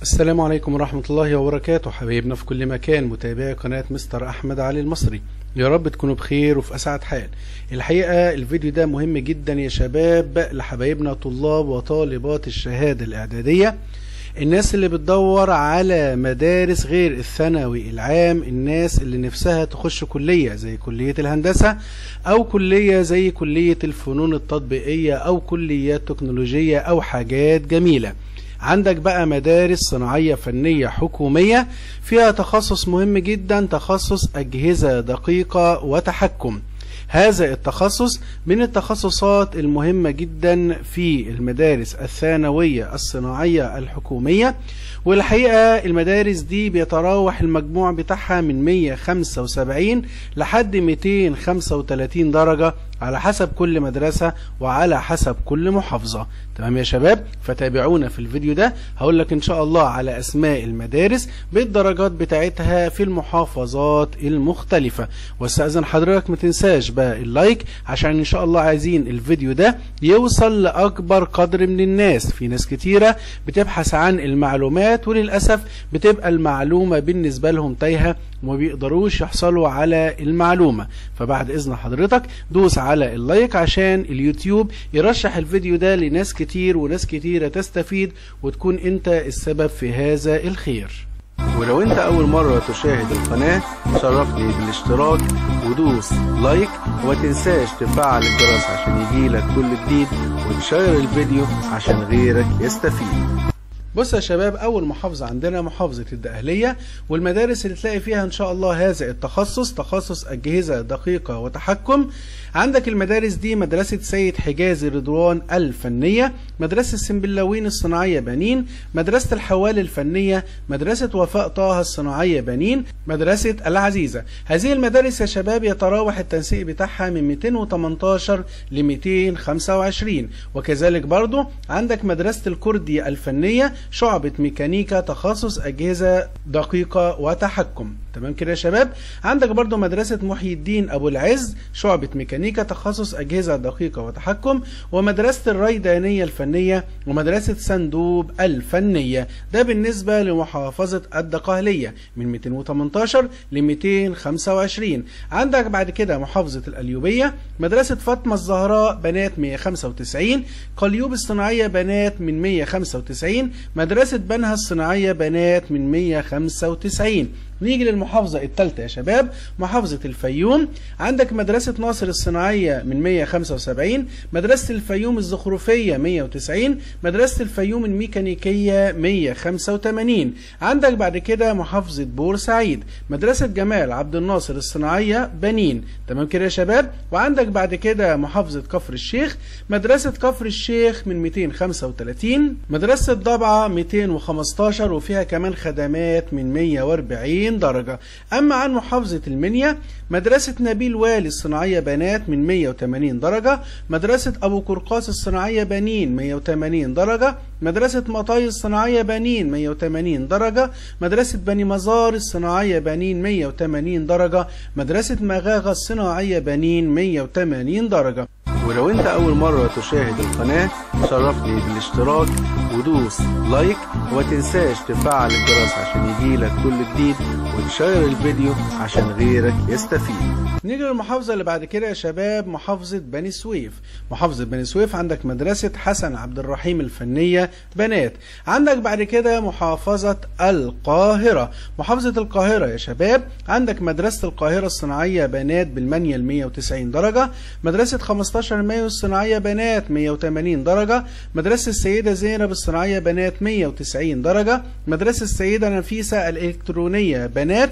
السلام عليكم ورحمة الله وبركاته حبايبنا في كل مكان متابعي قناة مستر أحمد علي المصري يا رب تكونوا بخير وفي أسعد حال الحقيقة الفيديو ده مهم جدا يا شباب لحبايبنا طلاب وطالبات الشهادة الإعدادية الناس اللي بتدور على مدارس غير الثانوي العام الناس اللي نفسها تخش كلية زي كلية الهندسة أو كلية زي كلية الفنون التطبيقية أو كليات تكنولوجية أو حاجات جميلة عندك بقى مدارس صناعية فنية حكومية فيها تخصص مهم جدا تخصص أجهزة دقيقة وتحكم هذا التخصص من التخصصات المهمة جدا في المدارس الثانوية الصناعية الحكومية والحقيقة المدارس دي بيتراوح المجموع بتاعها من 175 لحد 235 درجة على حسب كل مدرسة وعلى حسب كل محافظة تمام يا شباب فتابعونا في الفيديو ده هقول لك ان شاء الله على اسماء المدارس بالدرجات بتاعتها في المحافظات المختلفة واستاذن حضرتك ما تنساش بقى اللايك عشان ان شاء الله عايزين الفيديو ده يوصل لاكبر قدر من الناس في ناس كتيرة بتبحث عن المعلومات وللأسف بتبقى المعلومة بالنسبة لهم تايهة وما بيقدروش يحصلوا على المعلومة فبعد اذن حضرتك دوس على اللايك عشان اليوتيوب يرشح الفيديو ده لناس كتير وناس كتيرة تستفيد وتكون انت السبب في هذا الخير ولو انت اول مرة تشاهد القناة شرفني بالاشتراك ودوس لايك وما تنساش تفعل الجرس عشان يجيلك كل جديد وتشير الفيديو عشان غيرك يستفيد بص يا شباب اول محافظه عندنا محافظه الدقهليه والمدارس اللي تلاقي فيها ان شاء الله هذا التخصص تخصص اجهزه دقيقه وتحكم عندك المدارس دي مدرسه سيد حجازي رضوان الفنيه مدرسه السنبلاوين الصناعيه بنين مدرسه الحوال الفنيه مدرسه وفاء طه الصناعيه بنين مدرسه العزيزه هذه المدارس يا شباب يتراوح التنسيق بتاعها من 218 ل 225 وكذلك برضو عندك مدرسه الكردي الفنيه شعبة ميكانيكا تخصص أجهزة دقيقة وتحكم تمام كده يا شباب عندك برضو مدرسة محي الدين أبو العز شعبة ميكانيكا تخصص أجهزة دقيقة وتحكم ومدرسة الريدانية الفنية ومدرسة صندوق الفنية ده بالنسبة لمحافظة الدقهلية من 218 ل 225 عندك بعد كده محافظة الأليوبية مدرسة فاطمة الزهراء بنات 195 قليوب الصناعية بنات من 195 مدرسة بنها الصناعية بنات من 195 نيجي للمحافظة الثالثة يا شباب محافظة الفيوم عندك مدرسة ناصر الصناعية من 175 مدرسة الفيوم الزخرفية 190 مدرسة الفيوم الميكانيكية 185 عندك بعد كده محافظة بورسعيد مدرسة جمال عبد الناصر الصناعية بنين تمام كده يا شباب وعندك بعد كده محافظة كفر الشيخ مدرسة كفر الشيخ من 235 مدرسة ضبعة 215 وفيها كمان خدمات من 140 درجة أما عن محافظة المنيا مدرسة نبيل والي الصناعية بنات من 180 درجة مدرسة أبو قرقاس الصناعية بنين 180 درجة مدرسة مطاي الصناعية بنين 180 درجة مدرسة بني مزار الصناعية بنين 180 درجة مدرسة مغاغة الصناعية بنين 180 درجة ولو انت اول مرة تشاهد القناة شرفني بالاشتراك ودوس لايك وما تنساش تفعل الجرس عشان يجيلك كل جديد وتشير الفيديو عشان غيرك يستفيد نيجي للمحافظة اللي بعد كده يا شباب محافظة بني سويف محافظة بني سويف عندك مدرسة حسن عبد الرحيم الفنية بنات عندك بعد كده محافظة القاهرة محافظة القاهرة يا شباب عندك مدرسة القاهرة الصناعية بنات بالمنيل 190 درجة مدرسة 15 مايو الصناعية بنات 180 درجة مدرسة السيدة زينب الصناعية بنات 190 درجة مدرسة السيدة نفيسة الإلكترونية بنات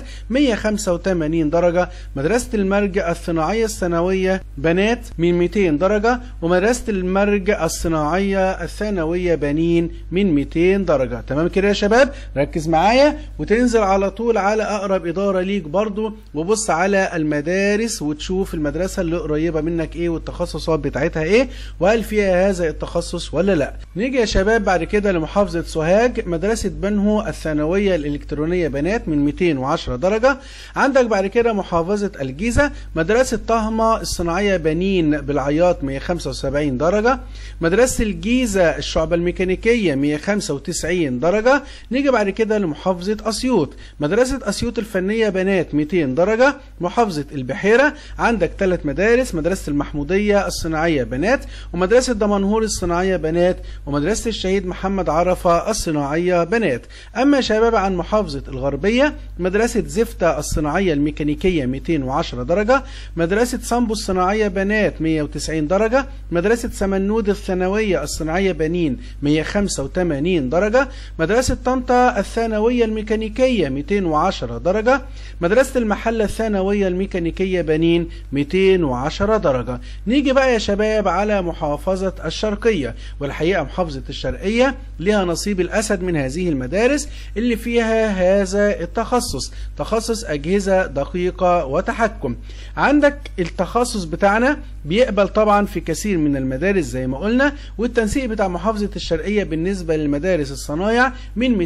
185 درجة مدرسة المرج الصناعية الثانوية بنات من 200 درجة ومدرسة المرج الصناعية الثانوية بنين من 200 درجة تمام كده يا شباب ركز معايا وتنزل على طول على أقرب إدارة ليك برضو وبص على المدارس وتشوف المدرسة اللي قريبة منك إيه والتخصصات بتاعتها إيه وهل فيها هذا التخصص ولا لا نيجي يا شباب بعد كده لمحافظة سوهاج مدرسة بنهو الثانوية الإلكترونية بنات من 210 درجة عندك بعد كده محافظة الجيزة الهندسة مدرسة طهمة الصناعية بنين بالعياط 175 درجة مدرسة الجيزة الشعبة الميكانيكية 195 درجة نيجي بعد كده لمحافظة أسيوط مدرسة أسيوط الفنية بنات 200 درجة محافظة البحيرة عندك ثلاث مدارس مدرسة المحمودية الصناعية بنات ومدرسة دمنهور الصناعية بنات ومدرسة الشهيد محمد عرفة الصناعية بنات أما شباب عن محافظة الغربية مدرسة زفتة الصناعية الميكانيكية 210 درجة مدرسة صنبو الصناعية بنات 190 درجة مدرسة سمنود الثانوية الصناعية بنين 185 درجة مدرسة طنطا الثانوية الميكانيكية 210 درجة مدرسة المحلة الثانوية الميكانيكية بنين 210 درجة نيجي بقى يا شباب على محافظة الشرقية والحقيقة محافظة الشرقية لها نصيب الأسد من هذه المدارس اللي فيها هذا التخصص تخصص أجهزة دقيقة وتحكم عندك التخصص بتاعنا بيقبل طبعا في كثير من المدارس زي ما قلنا والتنسيق بتاع محافظة الشرقية بالنسبة للمدارس الصنايع من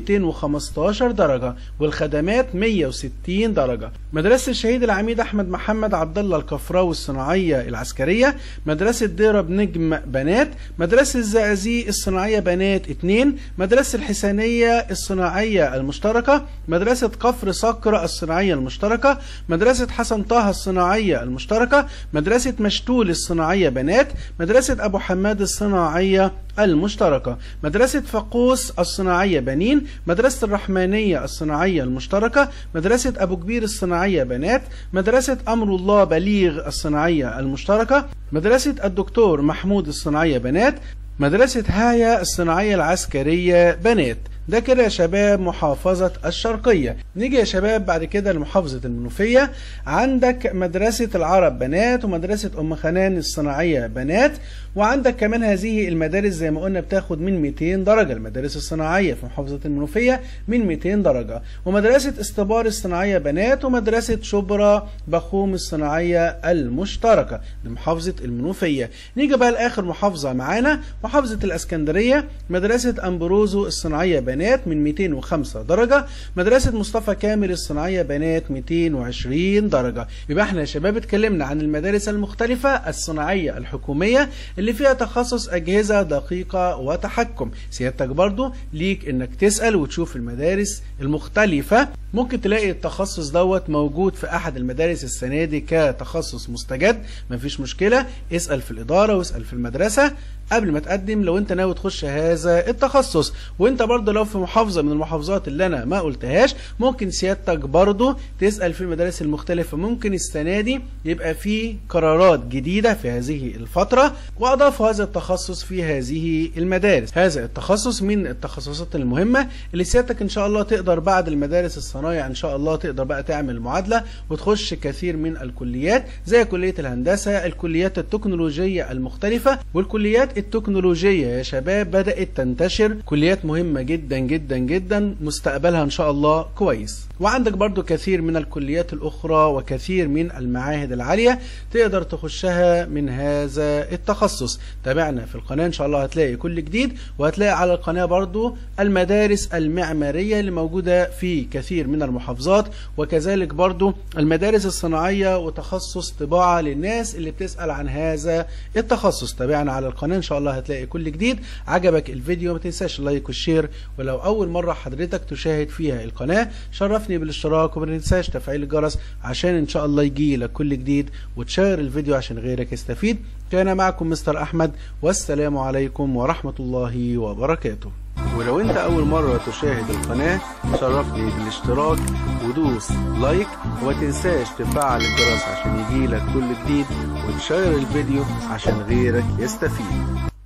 215 درجة والخدمات 160 درجة مدرسة الشهيد العميد أحمد محمد عبد الله الكفراوي الصناعية العسكرية مدرسة ديرة بنجم بنات مدرسة الزقازيق الصناعية بنات 2 مدرسة الحسانية الصناعية المشتركة مدرسة كفر صقر الصناعية المشتركة مدرسة حسن طه الصناعية المشتركة مدرسة مشتول الصناعية بنات مدرسة أبو حماد الصناعية المشتركة مدرسة فقوس الصناعية بنين مدرسة الرحمانية الصناعية المشتركة مدرسة أبو كبير الصناعية بنات مدرسة أمر الله بليغ الصناعية المشتركة مدرسة الدكتور محمود الصناعية بنات مدرسة هايا الصناعية العسكرية بنات ده كده يا شباب محافظة الشرقية نيجي يا شباب بعد كده لمحافظة المنوفية عندك مدرسة العرب بنات ومدرسة أم خنان الصناعية بنات وعندك كمان هذه المدارس زي ما قلنا بتاخد من 200 درجة المدارس الصناعية في محافظة المنوفية من 200 درجة ومدرسة استبار الصناعية بنات ومدرسة شبرا بخوم الصناعية المشتركة لمحافظة المنوفية نيجي بقى لآخر محافظة معانا محافظة الأسكندرية مدرسة أمبروزو الصناعية بنات بنات من 205 درجة مدرسة مصطفى كامل الصناعية بنات 220 درجة يبقى احنا يا شباب اتكلمنا عن المدارس المختلفة الصناعية الحكومية اللي فيها تخصص أجهزة دقيقة وتحكم سيادتك برضو ليك انك تسأل وتشوف المدارس المختلفة ممكن تلاقي التخصص دوت موجود في احد المدارس السنة دي كتخصص مستجد مفيش مشكلة اسأل في الإدارة واسأل في المدرسة قبل ما تقدم لو انت ناوي تخش هذا التخصص وانت برضه لو في محافظة من المحافظات اللي انا ما قلتهاش ممكن سيادتك برضه تسأل في المدارس المختلفة ممكن السنة دي يبقى في قرارات جديدة في هذه الفترة واضافوا هذا التخصص في هذه المدارس هذا التخصص من التخصصات المهمة اللي سيادتك ان شاء الله تقدر بعد المدارس الصنايع ان شاء الله تقدر بقى تعمل معادلة وتخش كثير من الكليات زي كلية الهندسة الكليات التكنولوجية المختلفة والكليات التكنولوجية يا شباب بدأت تنتشر كليات مهمة جدا جدا جدا مستقبلها ان شاء الله كويس وعندك برضو كثير من الكليات الاخرى وكثير من المعاهد العالية تقدر تخشها من هذا التخصص تابعنا في القناة ان شاء الله هتلاقي كل جديد وهتلاقي على القناة برضو المدارس المعمارية اللي موجودة في كثير من المحافظات وكذلك برضو المدارس الصناعية وتخصص طباعة للناس اللي بتسأل عن هذا التخصص تابعنا على القناة ان شاء الله هتلاقي كل جديد عجبك الفيديو ما تنساش اللايك والشير ولو اول مرة حضرتك تشاهد فيها القناة شرفني بالاشتراك وما تنساش تفعيل الجرس عشان ان شاء الله يجي لك كل جديد وتشير الفيديو عشان غيرك يستفيد كان معكم مستر احمد والسلام عليكم ورحمة الله وبركاته ولو انت اول مرة تشاهد القناة شرفني بالاشتراك ودوس لايك وما تنساش تفعل الجرس عشان يجيلك كل جديد وتشير الفيديو عشان غيرك يستفيد